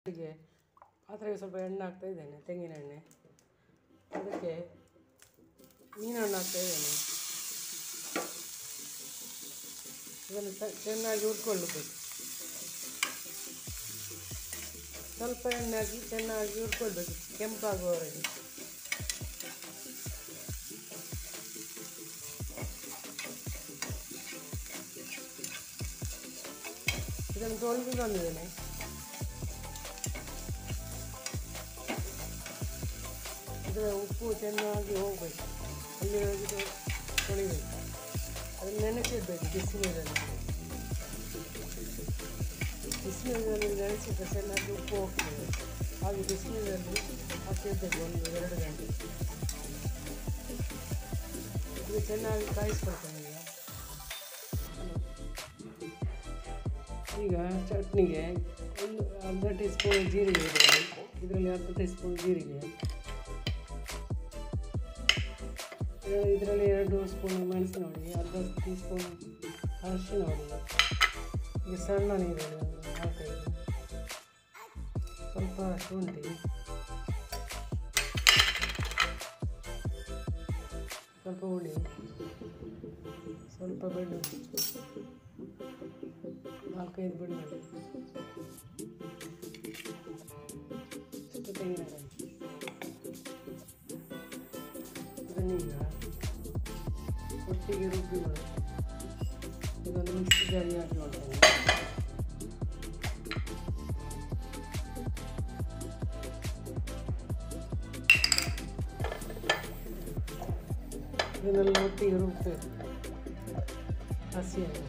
ಅದಕ್ಕೆ ಪಾತ್ರೆಗೆ ಸ್ವಲ್ಪ ಎಣ್ಣೆ ಹಾಕ್ತಾ ಇದ್ದೇನೆ ತೆಂಗಿನ ಎಣ್ಣೆ ಅದಕ್ಕೆ ಮೀನನ್ನು ಹಾಕ್ತಾ ಇದ್ದೇನೆ ಇದನ್ನು ತ- ಚೆನ್ನಾಗಿ ಹುರ್ಕೊಳ್ಬೇಕು ಸ್ವಲ್ಪ ಎಣ್ಣೆ ಹಾಕಿ ಚೆನ್ನಾಗಿ ಹುರ್ಕೊಳ್ಬೇಕು ಕೆಂಪಾಗುವವರೆಗೆ ಇದನ್ನು ತೊಳೆದು ತಂದಿದ್ದೇನೆ ಇದರ ಉಪ್ಪು ಚೆನ್ನಾಗಿ ಹೋಗಬೇಕು ಅಲ್ಲಿ ಹೋಗಿ ತೊಳಿಬೇಕು ಅದನ್ನು ನೆನೆಸಿಡ್ಬೇಕು ಬಿಸಿನೀರಲ್ಲಿ ಬಿಸಿನೀರಲ್ಲಿ ನೆನೆಸಿದ್ರೆ ಚೆನ್ನಾಗಿ ಉಪ್ಪು ಹೋಗ್ತದೆ ಹಾಗೆ ಬಿಸಿನೀರಲ್ಲಿ ಹಾಕಿರ್ಬೇಕು ಒಂದು ಎರಡು ಗಂಟೆ ಇದು ಚೆನ್ನಾಗಿ ಕಾಯಿಸ್ಕೊಳ್ತೇನೆ ಈಗ ಈಗ ಚಟ್ನಿಗೆ ಒಂದು ಅರ್ಧ ಟೀ ಸ್ಪೂನ್ ಜೀರಿಗೆ ಇದರಲ್ಲಿ ಇದರಲ್ಲಿ ಅರ್ಧ ಟೀ ಸ್ಪೂನ್ ಜೀರಿಗೆ ಇದರಲ್ಲಿ ಎರಡು ಸ್ಪೂನ್ ಮೆಣಸಿನ ಹೊಡಿ ಅರ್ಧ ಟೀ ಸ್ಪೂನ್ ಅರಿಶಿನ ಹೊಡಿ ಈಗ ಸಣ್ಣ ನೀರು ಹಾಕೈದು ಸ್ವಲ್ಪ ಶುಂಠಿ ಸ್ವಲ್ಪ ಹುಳಿ ಸ್ವಲ್ಪ ಬೆಳ್ಳುಳ್ಳಿ ನಾಲ್ಕೈದು ಬೆಳ್ಳುಳ್ಳಿ ಇಷ್ಟು ತೆಂಗಿನಕಾಯಿ ಇದನ್ನೀಗ ಒಟ್ಟಿಗೆ ರುಬ್ಬಿ ಮಾಡಿ ಇದೊಂದು ಮಿಕ್ಸಿ ಜಾರಿ ಹಾಕಿ ಮಾಡ್ತೇನೆ ಇದನ್ನೆಲ್ಲ ಒಟ್ಟಿಗೆ ರುಬ್ಬಬೇಕು ಹಸಿಯಾಗಿ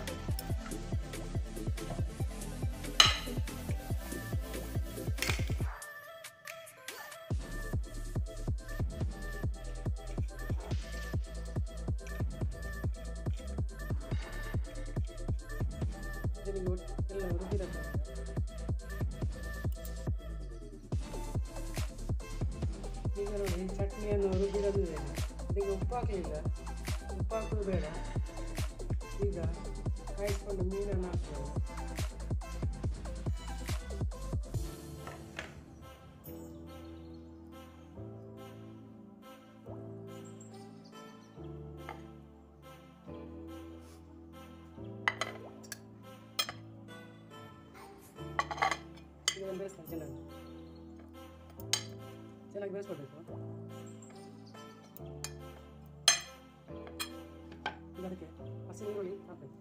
ಇದರಿಗೆ ಒಟ್ಟು ಎಲ್ಲ ರುಬ್ಬಿರಬೇಕು ಈಗ ನೋಡಿ ಚಟ್ನಿಯನ್ನು ರುಬ್ಬಿರೋದು ಬೇಡ ಇದಕ್ಕೆ ಉಪ್ಪು ಹಾಕಲಿಲ್ಲ ಉಪ್ಪು ಹಾಕೋದು ಬೇಡ ಈಗ ಕಾಯಿಸ್ಕೊಂಡು ಮೀನನ್ನು ಹಾಕ್ತೇವೆ ಇದನ್ನು ಬೇಯಿಸ್ಕೊಂಡು ಚೆನ್ನಾಗಿ ಚೆನ್ನಾಗಿ ಬೇಯಿಸ್ಕೊಳ್ಬೇಕು ಈಗ ಅದಕ್ಕೆ ಹಸಿ ಈರುಳ್ಳಿ ಹಾಕಬೇಕು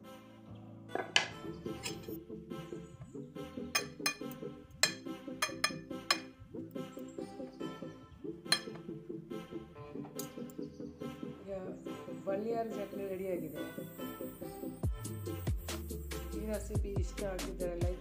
ಈಗ ಬಳ್ಳಿಯಾರ ಚಟ್ನಿ ರೆಡಿಯಾಗಿದೆ ಈ ರೆಸಿಪಿ ಇಷ್ಟ ಆಗಿದ್ದರೆ ಲೈಕ್